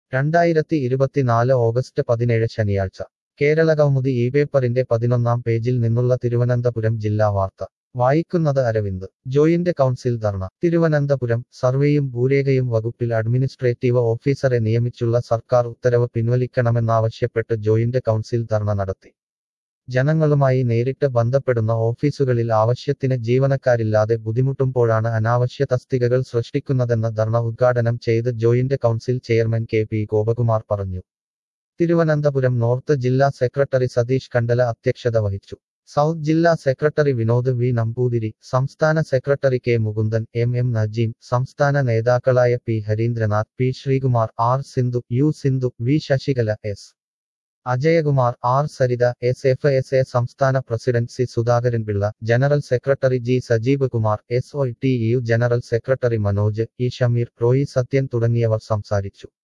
രണ്ടായിരത്തി ഇരുപത്തിനാല് ഓഗസ്റ്റ് പതിനേഴ് ശനിയാഴ്ച കേരളകൗമുദി ഈ പേപ്പറിന്റെ പതിനൊന്നാം പേജിൽ നിന്നുള്ള തിരുവനന്തപുരം ജില്ലാ വാർത്ത വായിക്കുന്നത് അരവിന്ദ് ജോയിന്റ് കൗൺസിൽ ധർണ തിരുവനന്തപുരം സർവേയും ഭൂരേഖയും വകുപ്പിൽ അഡ്മിനിസ്ട്രേറ്റീവ് ഓഫീസറെ നിയമിച്ചുള്ള സർക്കാർ ഉത്തരവ് പിൻവലിക്കണമെന്നാവശ്യപ്പെട്ട് ജോയിന്റ് കൗൺസിൽ ധർണ നടത്തി ജനങ്ങളുമായി നേരിട്ട് ബന്ധപ്പെടുന്ന ഓഫീസുകളിൽ ആവശ്യത്തിന് ജീവനക്കാരില്ലാതെ ബുദ്ധിമുട്ടുമ്പോഴാണ് അനാവശ്യ തസ്തികകൾ സൃഷ്ടിക്കുന്നതെന്ന് ധർണ ഉദ്ഘാടനം ചെയ്ത് joint council chairman K P Gopakumar പറഞ്ഞു തിരുവനന്തപുരം നോർത്ത് ജില്ലാ സെക്രട്ടറി സതീഷ് കണ്ടല അധ്യക്ഷത വഹിച്ചു സൗത്ത് ജില്ലാ സെക്രട്ടറി വിനോദ് വി നമ്പൂതിരി സംസ്ഥാന secretary K Mukundan M M Najeem സംസ്ഥാന നേതാക്കളായ P Harindranath P Sreekumar R Sindhu U Sindhu V Sasikala S Ajayakumar R Saritha S F S A സംസ്ഥാന president C Sudhakaran Pillai general secretary G Sajeev Kumar S O T U general secretary Manoj E Shameer Roy Sathyan തുടങ്ങിയവർ സംസാരിച്ചു